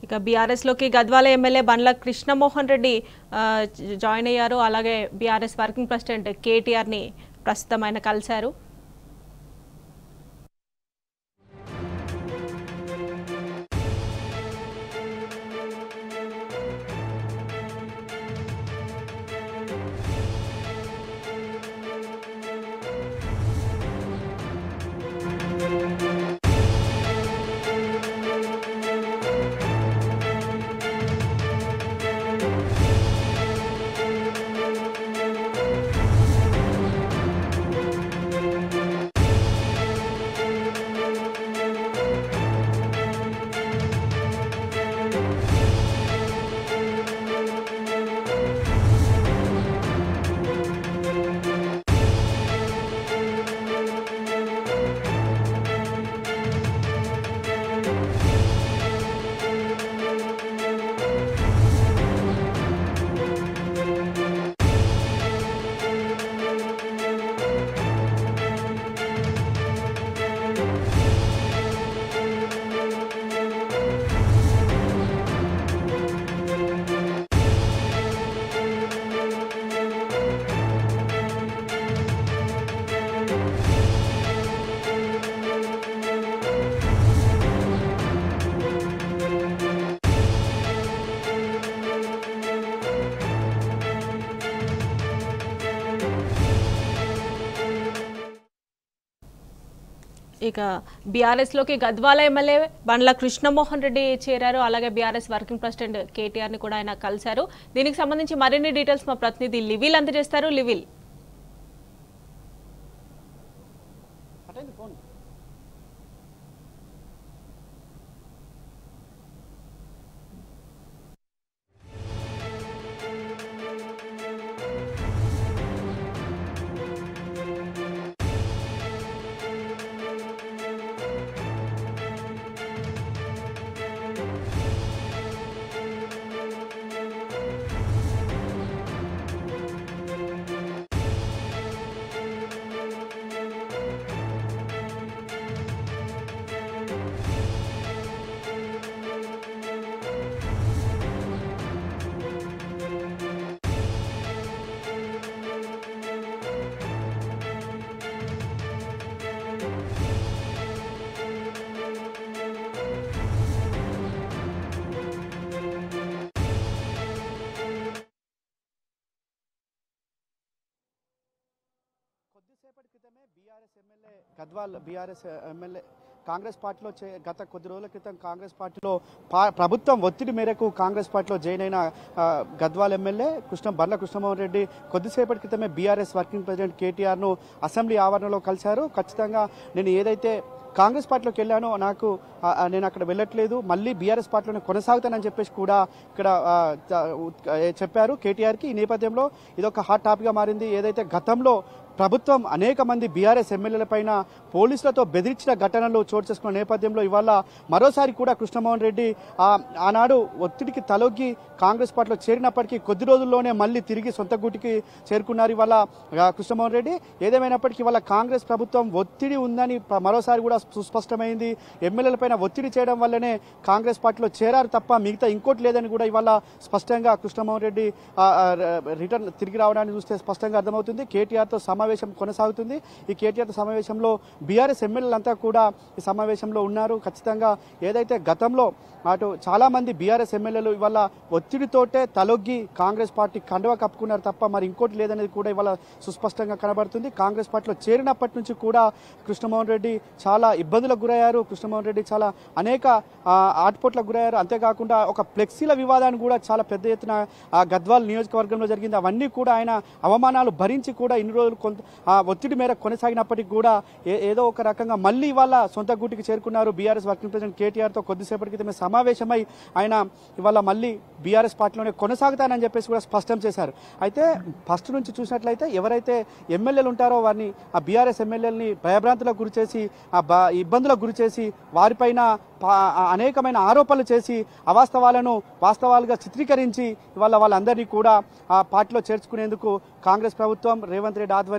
ఇక బీఆర్ఎస్లోకి గద్వాల ఎమ్మెల్యే బండ్ల కృష్ణమోహన్ రెడ్డి ఆ, జ- జాయిన్ అయ్యారు అలాగే బీఆర్ఎస్ వర్కింగ్ ప్రెసిడెంట్ కేటీఆర్ని ప్రస్తుతం ఆయన కలిశారు ఇక బీఆర్ఎస్లోకి గద్వాల ఎమ్మెల్యే బండ్ల కృష్ణమోహన్ రెడ్డి చేరారు అలాగే బీఆర్ఎస్ వర్కింగ్ ప్రెసిడెంట్ కేటీఆర్ని కూడా ఆయన కలిశారు దీనికి సంబంధించి మరిన్ని డీటెయిల్స్ మా ప్రతినిధి లివిల్ అందజేస్తారు లివిల్ కొద్దిసేపటి క్రితమే BRS MLA Gadwal BRS MLA Congress పార్టీలో చే గత కొద్ది రోజుల క్రితం కాంగ్రెస్ పార్టీలో పా- ప్రభుత్వం ఒత్తిడి మేరకు కాంగ్రెస్ పార్టీలో జాయిన్ అయిన ఆ, గద్వాల్ ఎమ్మెల్యే కృష్ణ బండ్ల కృష్ణమోహన్ రెడ్డి కొద్దిసేపటి క్రితమే బీఆర్ఎస్ వర్కింగ్ ప్రెసిడెంట్ కేటీఆర్ను అసెంబ్లీ ఆవరణలో కలిశారు ఖచ్చితంగా నేను ఏదైతే కాంగ్రెస్ పార్టీలోకి వెళ్ళానో నాకు ఆ, ఆ, నేను అక్కడ వెళ్ళట్లేదు మళ్ళీ బీఆర్ఎస్ పార్టీలోనే కొనసాగుతానని చెప్పేసి కూడా ఇక్కడ ఆ, చ- ఉత్- ఏ, చెప్పారు కేటీఆర్కి ఈ నేపథ్యంలో ఇది ఒక హాట్ టాపిక్గా మారింది ఏదైతే గతంలో ప్రభుత్వం అనేక మంది బీఆర్ఎస్ ఎమ్మెల్యేల పైన పోలీసులతో బెదిరించిన ఘటనలు చోటు చేసుకున్న నేపథ్యంలో ఇవాళ మరోసారి కూడా కృష్ణమోహన్ రెడ్డి ఆ, ఆనాడు ఒత్తిడికి తలొగ్గి కాంగ్రెస్ పార్టీలో చేరినప్పటికీ కొద్ది రోజుల్లోనే మళ్ళీ తిరిగి సొంత గూటికి చేరుకున్నారు ఇవాళ ఆ, కృష్ణమోహన్ రెడ్డి ఏదేమైనప్పటికీ ఇవాళ కాంగ్రెస్ ప్రభుత్వం ఒత్తిడి ఉందని ప- మరోసారి కూడా సుస్పష్టమైంది ఎమ్మెల్యేల పైన ఒత్తిడి చేయడం వల్లనే కాంగ్రెస్ పార్టీలో చేరారు తప్ప మిగతా ఇంకోటి లేదని కూడా ఇవాళ స్పష్టంగా కృష్ణమోహన్ రెడ్డి ఆ, ఆ, రిటర్న్ తిరిగి రావడాన్ని చూస్తే స్పష్టంగా అర్థమవుతుంది కేటీఆర్తో సమావేశం కొనసాగుతుంది ఈ కేటీఆర్ సమావేశంలో బీఆర్ఎస్ ఎమ్మెల్యేలంతా కూడా ఈ సమావేశంలో ఉన్నారు ఖచ్చితంగా ఏదైతే గతంలో అటు చాలా మంది బీఆర్ఎస్ ఎమ్మెల్యేలు ఇవాళ ఒత్తిడితోటే తలొగ్గి కాంగ్రెస్ పార్టీ కండువ కప్పుకున్నారు తప్ప మరి ఇంకోటి లేదనేది కూడా ఇవాళ సుస్పష్టంగా కనబడుతుంది కాంగ్రెస్ పార్టీలో చేరినప్పటి నుంచి కూడా కృష్ణమోహన్ రెడ్డి చాలా ఇబ్బందులకు గురయ్యారు కృష్ణమోహన్ రెడ్డి చాలా అనేక ఆ, ఆటుపోట్లకు గురయ్యారు అంతేకాకుండా ఒక ఫ్లెక్సీల వివాదాన్ని కూడా చాలా పెద్ద ఎత్తున ఆ గద్వాల్ నియోజకవర్గంలో జరిగింది అవన్నీ కూడా ఆయన అవమానాలు భరించి కూడా ఇన్ని రోజులు కొంత ఆ ఒత్తిడి మేర కొనసాగినప్పటికీ కూడా ఏ- ఏదో ఒక రకంగా మళ్ళీ ఇవాళ సొంత గూటికి చేరుకున్నారు బీఆర్ఎస్ వర్కింగ్ ప్రెసిడెంట్ కేటీఆర్తో కొద్దిసేపటి క్రితమే సమావేశమై ఆయన ఇవాళ మళ్ళీ బీఆర్ఎస్ పార్టీలోనే కొనసాగుతానని చెప్పేసి కూడా స్పష్టం చేశారు అయితే ఫస్ట్ నుంచి చూసినట్లయితే ఎవరైతే ఎమ్మెల్యేలు ఉంటారో వారిని ఆ బీఆర్ఎస్ ఎమ్మెల్యేలని భయభ్రాంతులకు గురి చేసి ఆ బ- ఇబ్బందులకు గురి చేసి వారిపైన పా- అనేకమైన ఆరోపణలు చేసి అవాస్తవాలను వాస్తవాలుగా చిత్రీకరించి ఇవాళ వాళ్ళందరినీ కూడా ఆ పార్టీలో చేర్చుకునేందుకు కాంగ్రెస్ ప్రభుత్వం రేవంత్ రెడ్డి ఆధ్వర్యంలో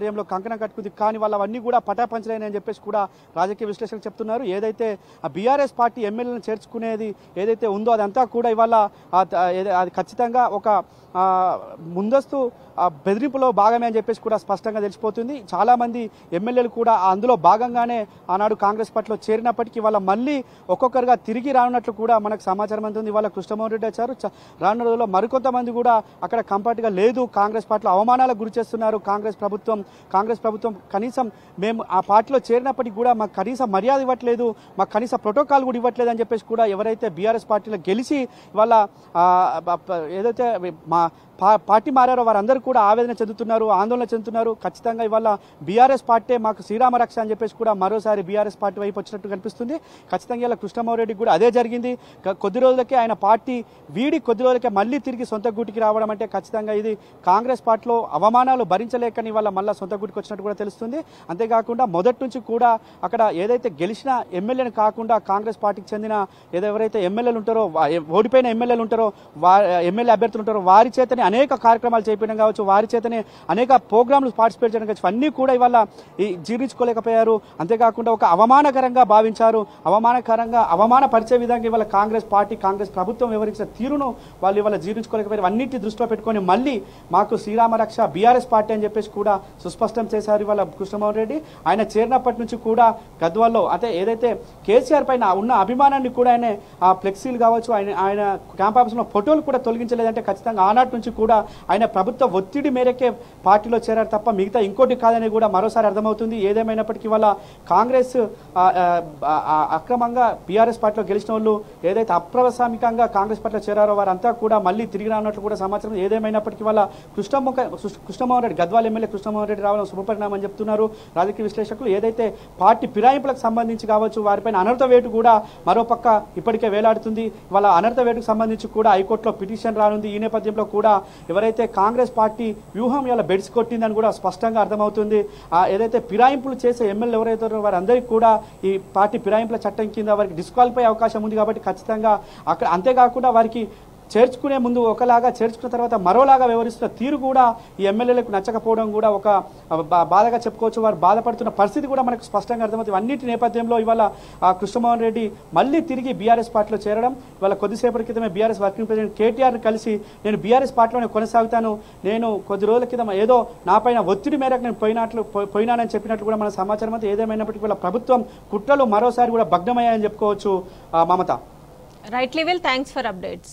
హృదయంలో కంకణం కట్టుకుంది కానీ వాళ్ళ అవన్నీ కూడా పటాపంచలేని అని చెప్పేసి కూడా రాజకీయ విశ్లేషకులు చెప్తున్నారు ఏదైతే ఆ బీఆర్ఎస్ పార్టీ ఎమ్మెల్యేలను చేర్చుకునేది ఏదైతే ఉందో అదంతా కూడా ఇవాళ ఆ త- ఏద- అది ఖచ్చితంగా ఒక ఆ, ముందస్తు ఆ బెదిరింపులో భాగమే అని చెప్పేసి కూడా స్పష్టంగా తెలిసిపోతుంది చాలామంది ఎమ్మెల్యేలు కూడా అందులో భాగంగానే ఆనాడు కాంగ్రెస్ పార్టీలో చేరినప్పటికీ వాళ్ళ మళ్ళీ ఒక్కొక్కరుగా తిరిగి రానున్నట్లు కూడా మనకు సమాచారం అందుతుంది వాళ్ళ కృష్ణమోహన్ రెడ్డి వచ్చారు చ- రానున్న రోజుల్లో మరికొంతమంది కూడా అక్కడ కంఫర్ట్గా లేదు కాంగ్రెస్ పార్టీలో అవమానాలకు గురి చేస్తున్నారు కాంగ్రెస్ ప్రభుత్వం కాంగ్రెస్ ప్రభుత్వం కనీసం మేము ఆ పార్టీలో చేరినప్పటికీ కూడా మాకు కనీస మర్యాద ఇవ్వట్లేదు మాకు కనీస ప్రోటోకాల్ కూడా ఇవ్వట్లేదు అని చెప్పేసి కూడా ఎవరైతే బీఆర్ఎస్ పార్టీలో గెలిచి వాళ్ళ ఆ, బ- బ- ఏదైతే మా పా- పార్టీ మారారో వారందరూ కూడా ఆవేదన చెందుతున్నారు ఆందోళన చెందుతున్నారు ఖచ్చితంగా ఇవాళ బీఆర్ఎస్ పార్టీ మాకు శ్రీరామ రక్ష అని చెప్పేసి కూడా మరోసారి బీఆర్ఎస్ పార్టీ వైపు వచ్చినట్టు కనిపిస్తుంది ఖచ్చితంగా ఇలా కృష్ణమోహన్రెడ్డి కూడా అదే జరిగింది క- కొద్ది రోజులకే ఆయన పార్టీ వీడి కొద్ది రోజులకే మళ్ళీ తిరిగి సొంత గూటికి రావడం అంటే ఖచ్చితంగా ఇది కాంగ్రెస్ పార్టీలో అవమానాలు భరించలేకని వాళ్ళ మళ్ళీ సొంత గూటికి వచ్చినట్టు కూడా తెలుస్తుంది అంతేకాకుండా మొదటి నుంచి కూడా అక్కడ ఏదైతే గెలిచిన ఎమ్మెల్యేని కాకుండా కాంగ్రెస్ పార్టీకి చెందిన ఏదో ఎవరైతే ఎమ్మెల్యేలు ఉంటారో వా- ఓడిపోయిన ఎమ్మెల్యేలు ఉంటారో వా ఎమ్మెల్యే అభ్యర్థులు ఉంటారో వారి చేతనే అనేక కార్యక్రమాలు చేయడం కావచ్చు వారి చేతనే అనేక ప్రోగ్రాంలు పార్టిసిపేట్ చేయడం కావచ్చు అన్నీ కూడా ఇవాళ ఈ జీర్ణించుకోలేకపోయారు అంతేకాకుండా ఒక అవమానకరంగా భావించారు అవమానకరంగా అవమానపరిచే విధంగా ఇవాళ కాంగ్రెస్ పార్టీ కాంగ్రెస్ ప్రభుత్వం వివరించిన తీరును వాళ్ళు ఇవాళ జీర్ణించుకోలేకపోయారు అన్నింటి దృష్టిలో పెట్టుకొని మళ్ళీ మాకు శ్రీరామ రక్ష బీఆర్ఎస్ పార్టీ అని చెప్పేసి కూడా సుస్పష్టం చేశారు ఇవాళ కృష్ణమోహన్ రెడ్డి ఆయన చేరినప్పటి నుంచి కూడా గద్వాల్లో అంటే ఏదైతే కేసీఆర్ పైన ఉన్న అభిమానాన్ని కూడా ఆయన ఆ ఫ్లెక్సీలు కావచ్చు ఆయన ఆయన క్యాంప్ ఆఫీస్లో ఫోటోలు కూడా తొలగించలేదంటే ఖచ్చితంగా ఆనాటి నుంచి కూడా ఆయన ప్రభుత్వ ఒత్తిడి మేరకే పార్టీలో చేరారు తప్ప మిగతా ఇంకోటి కాదని కూడా మరోసారి అర్థమవుతుంది ఏదేమైనప్పటికీ వాళ్ళ కాంగ్రెస్ ఆ, ఆ, ఆ, అక్రమంగా బీఆర్ఎస్ పార్టీలో గెలిచిన వాళ్ళు ఏదైతే అప్రవసామికంగా కాంగ్రెస్ పార్టీలో చేరారో వారంతా కూడా మళ్ళీ తిరిగి రానట్లు కూడా సమాచారం ఏదేమైనప్పటికీ వాళ్ళ కృష్ణమోహ కృష్ణమోహన్ రెడ్డి గద్వాల ఎమ్మెల్యే కృష్ణమోహన్ రెడ్డి రావడం శుభపరిణామం చెప్తున్నారు రాజకీయ విశ్లేషకులు ఏదైతే పార్టీ ఫిరాయింపులకు సంబంధించి కావచ్చు వారిపైన అనర్థ వేటు కూడా మరోపక్క ఇప్పటికే వేలాడుతుంది వాళ్ళ అనర్థ వేటుకు సంబంధించి కూడా హైకోర్టులో పిటిషన్ రానుంది ఈ నేపథ్యంలో కూడా ఎవరైతే కాంగ్రెస్ పార్టీ వ్యూహం ఇలా బెడ్స్ కొట్టిందని కూడా స్పష్టంగా అర్థమవుతుంది ఆ ఏదైతే ఫిరాయింపులు చేసే ఎమ్మెల్యే ఎవరైతే ఉన్నారో వారందరికీ కూడా ఈ పార్టీ ఫిరాయింపుల చట్టం కింద వారికి డిస్క్వాలిఫై అవకాశం ఉంది కాబట్టి ఖచ్చితంగా అక్కడ అంతేకాకుండా వారికి చేర్చుకునే ముందు ఒకలాగా చేర్చుకున్న తర్వాత మరోలాగా వ్యవహరిస్తున్న తీరు కూడా ఈ ఎమ్మెల్యేలకు నచ్చకపోవడం కూడా ఒక బా- బాధగా చెప్పుకోవచ్చు వారు బాధపడుతున్న పరిస్థితి కూడా మనకు స్పష్టంగా అర్థమవుతుంది అన్నింటి నేపథ్యంలో ఇవాళ ఆ, కృష్ణమోహన్ రెడ్డి మళ్ళీ తిరిగి బీఆర్ఎస్ పార్టీలో చేరడం ఇవాళ కొద్దిసేపటి క్రితమే బీఆర్ఎస్ వర్కింగ్ ప్రెసిడెంట్ కేటీఆర్ని కలిసి నేను బీఆర్ఎస్ పార్టీలోనే కొనసాగుతాను నేను కొద్ది రోజుల క్రితం ఏదో నాపైన ఒత్తిడి మేరకు నేను పోయినట్లు పో- పోయినానని చెప్పినట్లు కూడా మన సమాచారం అంతా ఏదేమైనప్పటికీ వాళ్ళ ప్రభుత్వం కుట్రలు మరోసారి కూడా భగ్నమయ్యాయని చెప్పుకోవచ్చు ఆ, Mamata right level thanks for updates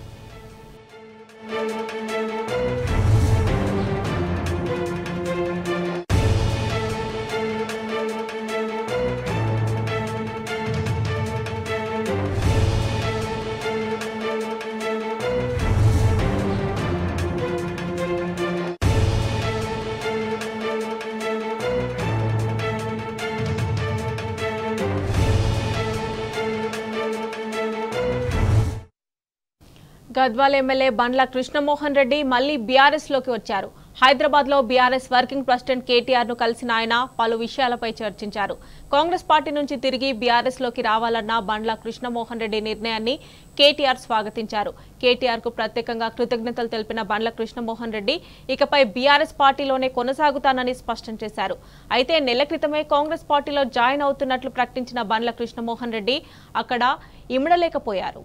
Gadwal MLA Bandla Krishnamohan Reddy మళ్లీ బీఆర్ఎస్ లోకి వచ్చారు హైదరాబాద్ లో బీఆర్ఎస్ వర్కింగ్ ప్రెసిడెంట్ కేటీఆర్ ను కలిసిన ఆయన పలు విషయాలపై చర్చించారు కాంగ్రెస్ పార్టీ నుంచి తిరిగి బీఆర్ఎస్ లోకి రావాలన్న బండ్ల కృష్ణమోహన్ రెడ్డి నిర్ణయాన్ని కేటీఆర్ స్వాగతించారు కేటీఆర్ కు ప్రత్యేకంగా కృతజ్ఞతలు తెలిపిన బండ్ల కృష్ణమోహన్ రెడ్డి ఇకపై బీఆర్ఎస్ పార్టీలోనే కొనసాగుతానని స్పష్టం చేశారు అయితే నెల క్రితమే కాంగ్రెస్ పార్టీలో జాయిన్ అవుతున్నట్లు ప్రకటించిన బండ్ల కృష్ణమోహన్ రెడ్డి అక్కడ ఇమడలేకపోయారు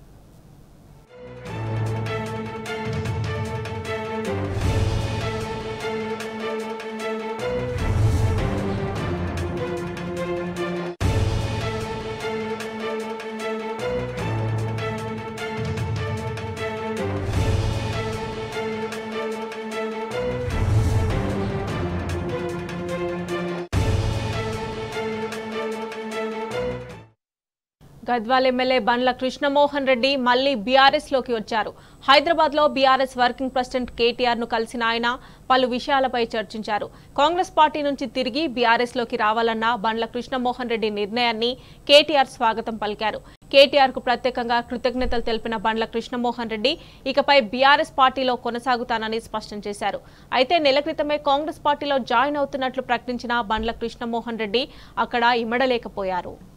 గద్వాల్ ఎమ్మెల్యే బండ్ల కృష్ణమోహన్ రెడ్డి మళ్లీ బీఆర్ఎస్ లోకి వచ్చారు హైదరాబాద్ లో బీఆర్ఎస్ వర్కింగ్ ప్రెసిడెంట్ కేటీఆర్ ను కలిసిన ఆయన పలు విషయాలపై చర్చించారు కాంగ్రెస్ పార్టీ నుంచి తిరిగి బీఆర్ఎస్ లోకి రావాలన్న బండ్ల కృష్ణమోహన్ రెడ్డి నిర్ణయాన్ని కేటీఆర్ స్వాగతం పలికారు కేటీఆర్ కు ప్రత్యేకంగా కృతజ్ఞతలు తెలిపిన బండ్ల కృష్ణమోహన్ రెడ్డి ఇకపై బీఆర్ఎస్ పార్టీలో కొనసాగుతానని స్పష్టం చేశారు అయితే నెల క్రితమే కాంగ్రెస్ పార్టీలో జాయిన్ అవుతున్నట్లు ప్రకటించిన బండ్ల కృష్ణమోహన్ రెడ్డి అక్కడ ఇమడలేకపోయారు